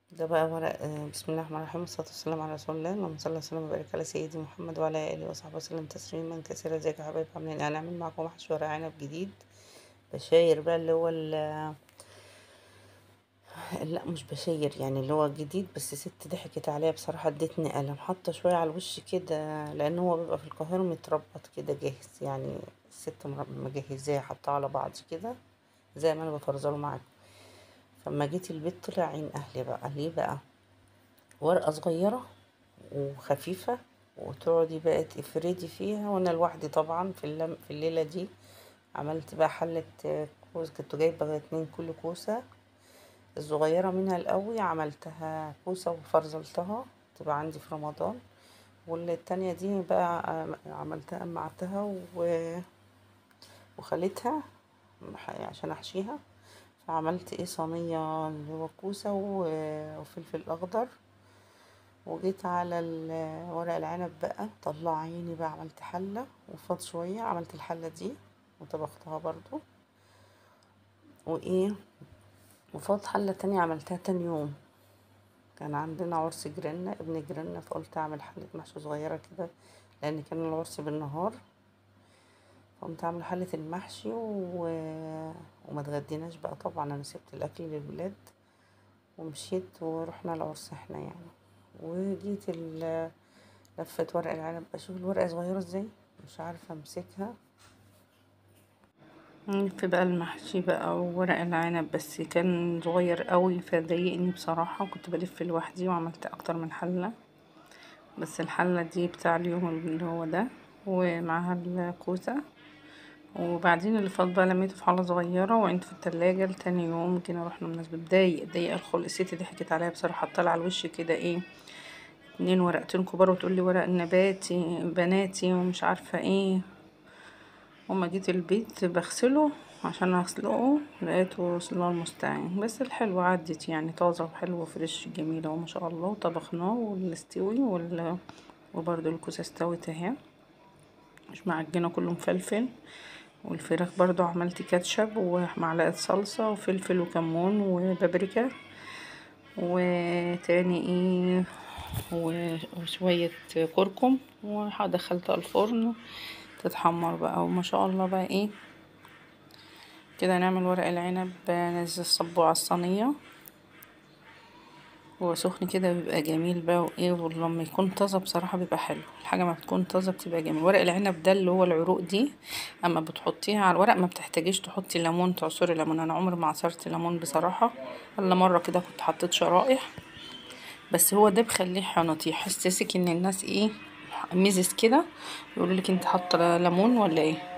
ده بقى ورق آه، بسم الله الرحمن الرحيم والصلاة والسلام على رسول الله اللهم صل وسلم وبارك على سيدي محمد وعلى آله وصحبه وسلم تسليما كثيرا ازيك يا حبايبي عاملين ايه هنعمل معاكم محشي ورق عنب جديد بشاير بقى اللي هو ال- لا مش بشاير يعني اللي هو جديد بس ست ضحكت عليا بصراحة ادتني قلم حاطة شوية على الوش كده لأن هو بيبقى في القاهرة متربط كده جاهز يعني الست مر- مجهزاه حاطاه على بعض كده زي ما أنا بفرزله معاكم فما جيت البيت طلع عين أهلي بقى ليه بقى ورقة صغيرة وخفيفة وتقعدي بقى تفردي فيها وانا لوحدي طبعا في اللم في الليلة دي عملت بقى حلة كوس كنت جايبة اتنين كل كوسة الصغيرة منها القوي عملتها كوسة وفرزلتها تبقى عندي في رمضان والتانية دي بقى عملتها قمعتها و... وخليتها عشان احشيها فعملت ايه صينية اللي هو كوسة و- وفلفل اخضر وجيت على ال- ورق العنب بقى طلع عيني بقى عملت حلة وفاض شوية عملت الحلة دي وطبختها برضو وايه وفاض حلة تانية عملتها تاني يوم كان عندنا عرس جيراننا ابن جيراننا فقلت اعمل حلة محشي صغيرة كده لان كان العرس بالنهار قمت عاملة حلة المحشي و... وما اتغديناش بقى طبعا انا سبت الاكل للولاد ومشيت ورحنا العرس احنا يعني وجيت ال- لفت ورق العنب اشوف الورقة صغيرة ازاي مش عارفة امسكها في بقى المحشي بقى وورق العنب بس كان صغير قوي فضايقني بصراحة وكنت بلف لوحدي وعملت اكتر من حلة بس الحلة دي بتاع اليوم اللي هو ده ومعاها الكوسة وبعدين اللي فات بقى لميته في حلة صغيرة وعينته في التلاجة لتاني يوم جينا رحنا مناسبة ضايق ضايق الخلق الست ضحكت عليا بصراحة طلع على الوش كده ايه اتنين ورقتين كبار وتقولي ورق نباتي بناتي ومش عارفة ايه وما جيت البيت بغسله عشان اسلقه لقيته بسم الله المستعان بس الحلو عدت يعني طازة وحلوة فريش جميلة وما شاء الله وطبخناه والاستوي وال... وبرضه الكوسة استوت اهي مش معجنة كله مفلفل والفراخ برضو عملت كاتشب ومعلقة صلصة وفلفل وكمون وبابريكا وتاني ايه و- وشوية كركم ودخلتها الفرن تتحمر بقى وما شاء الله بقى ايه كده نعمل ورق العنب ننزل صبه على الصينية هو سخن كده بيبقى جميل بقى وايه ولما يكون طازة بصراحة بيبقى حلو الحاجة ما بتكون طازة بتبقى جميل ورق العنب ده اللي هو العروق دي اما بتحطيها على الورق ما بتحتاجيش تحطي ليمون تعصري ليمون انا عمري ما عصرت ليمون بصراحة الا مرة كده كنت حطيت شرائح بس هو ده بيخليه حنوط يحسسك ان الناس ايه ميزز كده يقولوا لك انت حاطه ليمون ولا ايه